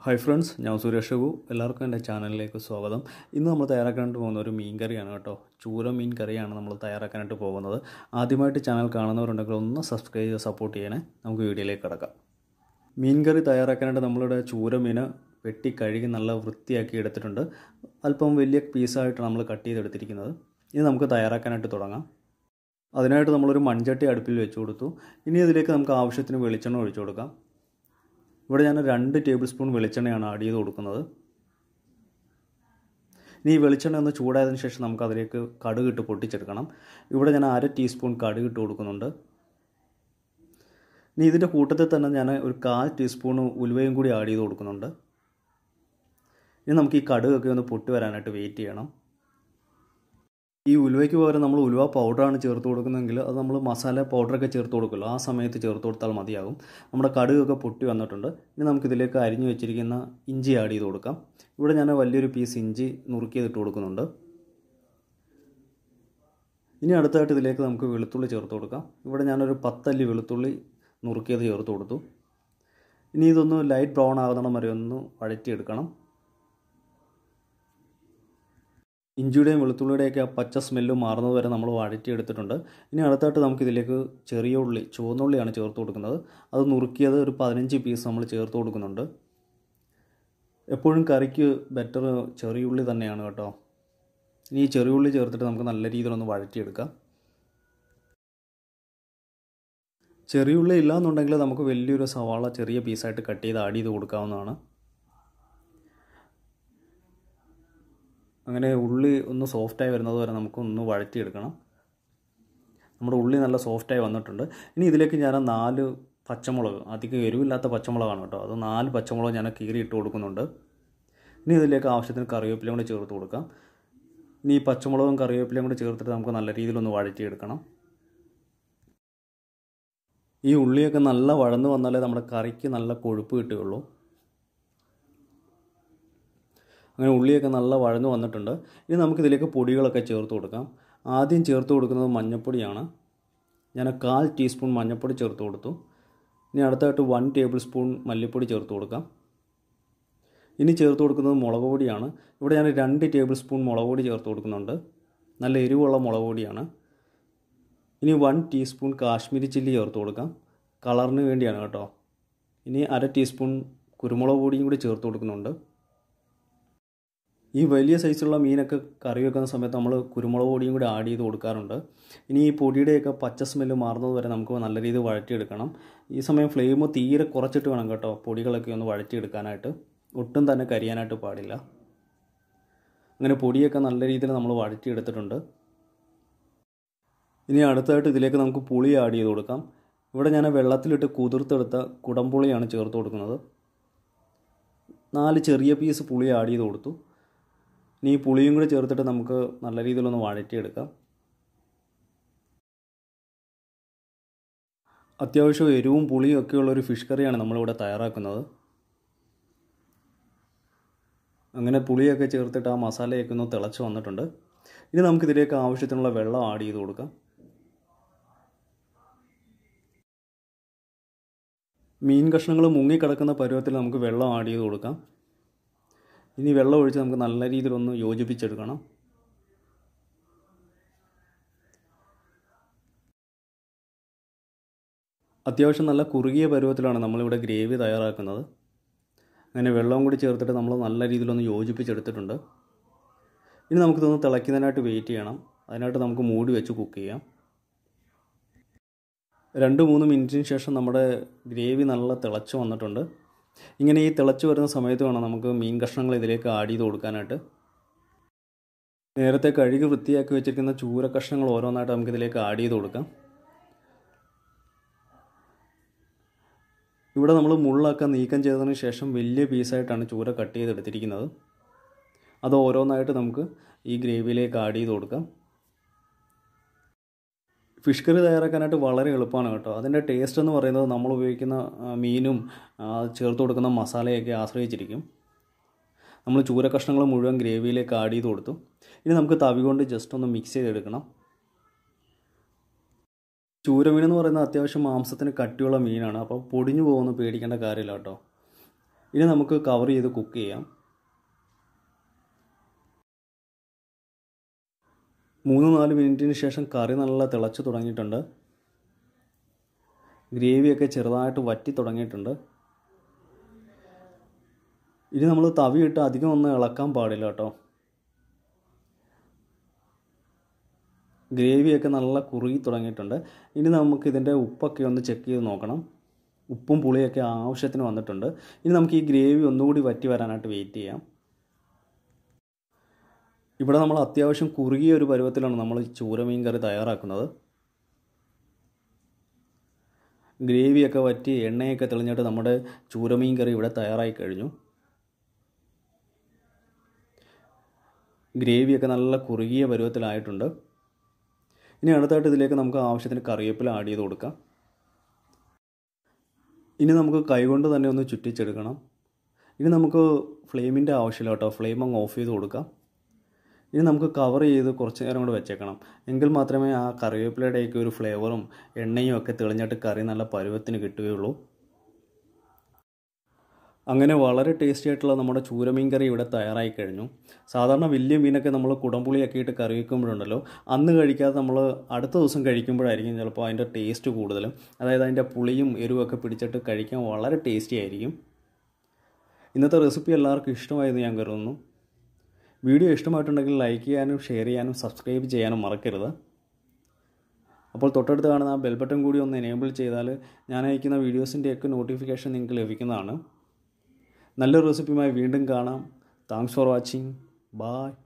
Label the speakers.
Speaker 1: hi friends ഞാൻ സുരേഷ് രഘു എല്ലാവർക്കും എൻ്റെ ചാനലിലേക്ക് സ്വാഗതം ഇന്ന് നമ്മൾ തയ്യാറാക്കാനായിട്ട് പോകുന്ന ഒരു മീൻ കറിയാണ് കേട്ടോ ചൂര മീൻ കറിയാണ് നമ്മൾ തയ്യാറാക്കാനായിട്ട് പോകുന്നത് ആദ്യമായിട്ട് ചാനൽ കാണുന്നവരുണ്ടെങ്കിൽ ഒന്ന് സബ്സ്ക്രൈബ് ചെയ്ത് സപ്പോർട്ട് ചെയ്യണേ നമുക്ക് വീഡിയോയിലേക്ക് കിടക്കാം മീൻ കറി തയ്യാറാക്കാനായിട്ട് നമ്മളിവിടെ ചൂര മീൻ വെട്ടി കഴുകി നല്ല വൃത്തിയാക്കി എടുത്തിട്ടുണ്ട് അല്പം വലിയ പീസായിട്ട് നമ്മൾ കട്ട് ചെയ്തെടുത്തിരിക്കുന്നത് ഇനി നമുക്ക് തയ്യാറാക്കാനായിട്ട് തുടങ്ങാം അതിനായിട്ട് നമ്മളൊരു മൺചട്ടി അടുപ്പിൽ വെച്ച് കൊടുത്തു ഇനി ഇതിലേക്ക് നമുക്ക് ആവശ്യത്തിന് വെളിച്ചെണ്ണ ഒഴിച്ചു കൊടുക്കാം ഇവിടെ ഞാൻ രണ്ട് ടേബിൾ സ്പൂൺ വെളിച്ചെണ്ണയാണ് ആഡ് ചെയ്ത് കൊടുക്കുന്നത് ഇനി ഈ വെളിച്ചെണ്ണ ഒന്ന് ചൂടായതിനു ശേഷം നമുക്ക് അതിലേക്ക് കടുക് ഇട്ട് പൊട്ടിച്ചെടുക്കണം ഇവിടെ ഞാൻ അര ടീസ്പൂൺ കടുക് ഇട്ട് കൊടുക്കുന്നുണ്ട് ഇനി ഇതിൻ്റെ കൂട്ടത്തിൽ തന്നെ ഞാൻ ഒരു കാൽ ടീസ്പൂൺ ഉലുവയും കൂടി ആഡ് ചെയ്ത് കൊടുക്കുന്നുണ്ട് ഇനി നമുക്ക് ഈ കടുകൊക്കെ ഒന്ന് പൊട്ടി വരാനായിട്ട് വെയിറ്റ് ചെയ്യണം ഈ ഉലുവയ്ക്ക് പകരം നമ്മൾ ഉലുവ പൗഡറാണ് ചേർത്ത് കൊടുക്കുന്നതെങ്കിൽ അത് നമ്മൾ മസാല പൗഡറൊക്കെ ചേർത്ത് കൊടുക്കുമല്ലോ ആ സമയത്ത് ചേർത്ത് കൊടുത്താൽ മതിയാകും നമ്മുടെ കടുകൊക്കെ പൊട്ടി വന്നിട്ടുണ്ട് ഇനി നമുക്കിതിലേക്ക് അരിഞ്ഞു വെച്ചിരിക്കുന്ന ഇഞ്ചി ആഡ് ചെയ്ത് കൊടുക്കാം ഇവിടെ ഞാൻ വലിയൊരു പീസ് ഇഞ്ചി നുറുക്കിയതിട്ട് കൊടുക്കുന്നുണ്ട് ഇനി അടുത്തായിട്ട് ഇതിലേക്ക് നമുക്ക് വെളുത്തുള്ളി ചേർത്ത് കൊടുക്കാം ഇവിടെ ഞാനൊരു പത്തല്ലി വെളുത്തുള്ളി നുറുക്കിയത് ചേർത്ത് കൊടുത്തു ഇനി ഇതൊന്ന് ലൈറ്റ് ബ്രൗൺ ആകുന്നിടം വരെ ഒന്ന് വഴറ്റിയെടുക്കണം ഇഞ്ചിയുടെയും വെളുത്തുള്ളിയുടെയൊക്കെ ആ പച്ച സ്മെല്ല് മാറുന്നത് വരെ നമ്മൾ വഴറ്റിയെടുത്തിട്ടുണ്ട് ഇനി അടുത്തായിട്ട് നമുക്കിതിലേക്ക് ചെറിയ ഉള്ളി ചുവന്നുള്ളിയാണ് ചേർത്ത് കൊടുക്കുന്നത് അത് നുറുക്കിയത് ഒരു പതിനഞ്ച് പീസ് നമ്മൾ ചേർത്ത് കൊടുക്കുന്നുണ്ട് എപ്പോഴും കറിക്ക് ബെറ്റർ ചെറിയ ഉള്ളി തന്നെയാണ് കേട്ടോ ഇനി ഈ ചെറിയ ഉള്ളി ചേർത്തിട്ട് നമുക്ക് നല്ല രീതിയിലൊന്ന് വഴറ്റിയെടുക്കാം ചെറിയ ഉള്ളി ഇല്ലാന്നുണ്ടെങ്കിൽ നമുക്ക് വലിയൊരു സവാള ചെറിയ പീസായിട്ട് കട്ട് ചെയ്ത് ആഡ് ചെയ്ത് കൊടുക്കാവുന്നതാണ് അങ്ങനെ ഉള്ളി ഒന്ന് സോഫ്റ്റായി വരുന്നത് വരെ നമുക്കൊന്ന് വഴറ്റിയെടുക്കണം നമ്മുടെ ഉള്ളി നല്ല സോഫ്റ്റായി വന്നിട്ടുണ്ട് ഇനി ഇതിലേക്ക് ഞാൻ നാല് പച്ചമുളക് അധികം എരിവില്ലാത്ത പച്ചമുളകാണ് കേട്ടോ അത് നാല് പച്ചമുളക് ഞാൻ കീറി ഇട്ട് കൊടുക്കുന്നുണ്ട് ഇനി ഇതിലേക്ക് ആവശ്യത്തിന് കറിവേപ്പിലയും കൂടി ചേർത്ത് കൊടുക്കാം ഇനി ഈ പച്ചമുളകും കറിവേപ്പിലയും കൂടി ചേർത്തിട്ട് നമുക്ക് നല്ല രീതിയിലൊന്ന് വഴറ്റിയെടുക്കണം ഈ ഉള്ളിയൊക്കെ നല്ല വഴന്ന് വന്നാലേ നമ്മുടെ കറിക്ക് നല്ല കൊഴുപ്പ് കിട്ടുകയുള്ളൂ അങ്ങനെ ഉള്ളിയൊക്കെ നല്ല വഴന്നു വന്നിട്ടുണ്ട് ഇനി നമുക്കിതിലേക്ക് പൊടികളൊക്കെ ചേർത്ത് കൊടുക്കാം ആദ്യം ചേർത്ത് കൊടുക്കുന്നത് മഞ്ഞൾപ്പൊടിയാണ് ഞാൻ കാൽ ടീസ്പൂൺ മഞ്ഞൾപ്പൊടി ചേർത്ത് കൊടുത്തു ഇനി അടുത്തായിട്ട് വൺ ടേബിൾ സ്പൂൺ മല്ലിപ്പൊടി ചേർത്ത് കൊടുക്കാം ഇനി ചേർത്ത് കൊടുക്കുന്നത് മുളക് പൊടിയാണ് ഇവിടെ ഞാൻ രണ്ട് ടേബിൾ സ്പൂൺ മുളക് പൊടി ചേർത്ത് കൊടുക്കുന്നുണ്ട് നല്ല എരിവുള്ള മുളക് പൊടിയാണ് ഇനി വൺ ടീസ്പൂൺ കാശ്മീരി ചില്ലി ചേർത്ത് കൊടുക്കാം കളറിന് വേണ്ടിയാണ് കേട്ടോ ഇനി അര ടീസ്പൂൺ കുരുമുളക് പൊടിയും കൂടി ചേർത്ത് കൊടുക്കുന്നുണ്ട് ഈ വലിയ സൈസുള്ള മീനൊക്കെ കറി വെക്കുന്ന സമയത്ത് നമ്മൾ കുരുമുളക് പൊടിയും കൂടി ആഡ് ചെയ്ത് കൊടുക്കാറുണ്ട് ഇനി ഈ പൊടിയുടെയൊക്കെ പച്ച സ്മെല്ല് മാറുന്നത് വരെ നമുക്ക് നല്ല രീതിയിൽ വഴറ്റിയെടുക്കണം ഈ സമയം ഫ്ലെയിം തീരെ കുറച്ചിട്ട് വേണം കേട്ടോ പൊടികളൊക്കെ ഒന്ന് വഴറ്റിയെടുക്കാനായിട്ട് ഒട്ടും തന്നെ കരിയാനായിട്ട് പാടില്ല അങ്ങനെ പൊടിയൊക്കെ നല്ല രീതിയിൽ നമ്മൾ വഴറ്റിയെടുത്തിട്ടുണ്ട് ഇനി അടുത്തായിട്ട് ഇതിലേക്ക് നമുക്ക് പുളി ആഡ് ചെയ്ത് കൊടുക്കാം ഇവിടെ ഞാൻ വെള്ളത്തിലിട്ട് കുതിർത്തെടുത്ത കുടംപുളിയാണ് ചേർത്ത് കൊടുക്കുന്നത് നാല് ചെറിയ പീസ് പുളി ആഡ് ചെയ്ത് കൊടുത്തു ഇനി ഈ പുളിയും കൂടി ചേർത്തിട്ട് നമുക്ക് നല്ല രീതിയിലൊന്ന് വഴറ്റിയെടുക്കാം അത്യാവശ്യം എരിവും പുളിയും ഒക്കെയുള്ള ഒരു ഫിഷ് കറിയാണ് നമ്മളിവിടെ തയ്യാറാക്കുന്നത് അങ്ങനെ പുളിയൊക്കെ ചേർത്തിട്ട് ആ മസാലയൊക്കെ ഒന്ന് തിളച്ച് വന്നിട്ടുണ്ട് ഇനി നമുക്കിതിലേക്ക് ആവശ്യത്തിനുള്ള വെള്ളം ആഡ് ചെയ്ത് കൊടുക്കാം മീൻ കഷ്ണങ്ങൾ മുങ്ങിക്കിടക്കുന്ന പരുവത്തിൽ നമുക്ക് വെള്ളം ആഡ് ചെയ്ത് കൊടുക്കാം ഇനി വെള്ളം ഒഴിച്ച് നമുക്ക് നല്ല രീതിയിലൊന്ന് യോജിപ്പിച്ചെടുക്കണം അത്യാവശ്യം നല്ല കുറുകിയ പരുവത്തിലാണ് നമ്മളിവിടെ ഗ്രേവി തയ്യാറാക്കുന്നത് അങ്ങനെ വെള്ളവും കൂടി ചേർത്തിട്ട് നമ്മൾ നല്ല രീതിയിലൊന്ന് യോജിപ്പിച്ചെടുത്തിട്ടുണ്ട് ഇനി നമുക്കിതൊന്ന് തിളയ്ക്കുന്നതിനായിട്ട് വെയിറ്റ് ചെയ്യണം അതിനായിട്ട് നമുക്ക് മൂടി വെച്ച് കുക്ക് ചെയ്യാം രണ്ട് മൂന്ന് മിനിറ്റിന് ശേഷം നമ്മുടെ ഗ്രേവി നല്ല തിളച്ച് വന്നിട്ടുണ്ട് ഇങ്ങനെ ഈ തിളച്ച് വരുന്ന സമയത്ത് വേണം നമുക്ക് മീൻ കഷ്ണങ്ങൾ ഇതിലേക്ക് ആഡ് ചെയ്ത് കൊടുക്കാനായിട്ട് നേരത്തെ കഴുകി വൃത്തിയാക്കി വെച്ചിരിക്കുന്ന ചൂര കഷ്ണങ്ങൾ ഓരോന്നായിട്ട് നമുക്ക് ഇതിലേക്ക് ആഡ് ചെയ്ത് കൊടുക്കാം ഇവിടെ നമ്മൾ മുള്ളൊക്കെ നീക്കം ചെയ്തതിന് ശേഷം വലിയ പീസായിട്ടാണ് ചൂര കട്ട് ചെയ്തെടുത്തിരിക്കുന്നത് അത് ഓരോന്നായിട്ട് നമുക്ക് ഈ ഗ്രേവിയിലേക്ക് ആഡ് ചെയ്ത് കൊടുക്കാം ഫിഷ് കറി തയ്യാറാക്കാനായിട്ട് വളരെ എളുപ്പമാണ് കേട്ടോ അതിൻ്റെ ടേസ്റ്റ് എന്ന് പറയുന്നത് നമ്മൾ ഉപയോഗിക്കുന്ന മീനും ചേർത്ത് കൊടുക്കുന്ന മസാലയൊക്കെ ആശ്രയിച്ചിരിക്കും നമ്മൾ ചൂര കഷ്ണങ്ങൾ മുഴുവൻ ഗ്രേവിയിലേക്ക് ആഡ് ചെയ്ത് കൊടുത്തു ഇനി നമുക്ക് തവി കൊണ്ട് ജസ്റ്റ് ഒന്ന് മിക്സ് ചെയ്തെടുക്കണം ചൂരമീൻ എന്ന് പറയുന്നത് അത്യാവശ്യം മാംസത്തിന് കട്ടിയുള്ള മീനാണ് അപ്പോൾ പൊടിഞ്ഞു പോകുമെന്ന് പേടിക്കേണ്ട കാര്യമില്ല കേട്ടോ ഇനി നമുക്ക് കവർ ചെയ്ത് കുക്ക് ചെയ്യാം മൂന്ന് നാല് മിനിറ്റിന് ശേഷം കറി നല്ല തിളച്ച് തുടങ്ങിയിട്ടുണ്ട് ഗ്രേവിയൊക്കെ ചെറുതായിട്ട് വറ്റി തുടങ്ങിയിട്ടുണ്ട് ഇനി നമ്മൾ തവിയിട്ട് അധികം ഒന്നും ഇളക്കാൻ പാടില്ല കേട്ടോ ഗ്രേവിയൊക്കെ നല്ല കുറുകി തുടങ്ങിയിട്ടുണ്ട് ഇനി നമുക്ക് ഇതിൻ്റെ ഉപ്പൊക്കെ ഒന്ന് ചെക്ക് ചെയ്ത് നോക്കണം ഉപ്പും പുളിയൊക്കെ ആവശ്യത്തിന് വന്നിട്ടുണ്ട് ഇനി നമുക്ക് ഈ ഗ്രേവി ഒന്നുകൂടി വറ്റി വരാനായിട്ട് വെയിറ്റ് ചെയ്യാം ഇവിടെ നമ്മൾ അത്യാവശ്യം കുറുകിയ ഒരു പരുവത്തിലാണ് നമ്മൾ ചൂരമീൻ കറി തയ്യാറാക്കുന്നത് ഗ്രേവിയൊക്കെ വറ്റി എണ്ണയൊക്കെ തെളിഞ്ഞിട്ട് നമ്മുടെ ചൂരമീൻ കറി ഇവിടെ തയ്യാറായി കഴിഞ്ഞു ഗ്രേവിയൊക്കെ നല്ല കുറുകിയ പരുവത്തിലായിട്ടുണ്ട് ഇനി അടുത്തായിട്ട് ഇതിലേക്ക് നമുക്ക് ആവശ്യത്തിന് കറിവേപ്പില ആഡ് ചെയ്ത് കൊടുക്കാം ഇനി നമുക്ക് കൈകൊണ്ട് തന്നെ ഒന്ന് ചുറ്റിച്ചെടുക്കണം ഇനി നമുക്ക് ഫ്ലെയിമിൻ്റെ ആവശ്യമില്ല കേട്ടോ ഫ്ലെയിം അങ്ങ് ഓഫ് ചെയ്ത് കൊടുക്കാം ഇനി നമുക്ക് കവർ ചെയ്ത് കുറച്ച് നേരം കൂടെ വെച്ചേക്കണം എങ്കിൽ മാത്രമേ ആ കറിവേപ്പിലയുടെയൊക്കെ ഒരു ഫ്ലേവറും എണ്ണയും ഒക്കെ തെളിഞ്ഞിട്ട് കറി നല്ല പരുവത്തിന് കിട്ടുകയുള്ളൂ അങ്ങനെ വളരെ ടേസ്റ്റി ആയിട്ടുള്ള നമ്മുടെ ചൂരമീൻ കറി ഇവിടെ തയ്യാറായി കഴിഞ്ഞു സാധാരണ വലിയ മീനൊക്കെ നമ്മൾ കുടംപുളിയൊക്കെ ഇട്ട് കറി വയ്ക്കുമ്പോഴുണ്ടല്ലോ അന്ന് കഴിക്കാതെ നമ്മൾ അടുത്ത ദിവസം കഴിക്കുമ്പോഴായിരിക്കും ചിലപ്പോൾ അതിൻ്റെ ടേസ്റ്റ് കൂടുതലും അതായത് അതിൻ്റെ പുളിയും എരിവൊക്കെ പിടിച്ചിട്ട് കഴിക്കാൻ വളരെ ടേസ്റ്റി ആയിരിക്കും ഇന്നത്തെ റെസിപ്പി എല്ലാവർക്കും ഇഷ്ടമായെന്ന് ഞാൻ കരുതുന്നു വീഡിയോ ഇഷ്ടമായിട്ടുണ്ടെങ്കിൽ ലൈക്ക് ചെയ്യാനും ഷെയർ ചെയ്യാനും സബ്സ്ക്രൈബ് ചെയ്യാനും മറക്കരുത് അപ്പോൾ തൊട്ടടുത്ത് കാണുന്ന ആ ബെൽ ബട്ടൺ കൂടി ഒന്ന് എനേബിൾ ചെയ്താൽ ഞാൻ അയക്കുന്ന വീഡിയോസിൻ്റെയൊക്കെ നോട്ടിഫിക്കേഷൻ നിങ്ങൾക്ക് ലഭിക്കുന്നതാണ് നല്ലൊരു റെസിപ്പിയുമായി വീണ്ടും കാണാം താങ്ക്സ് ഫോർ വാച്ചിങ് ബായ്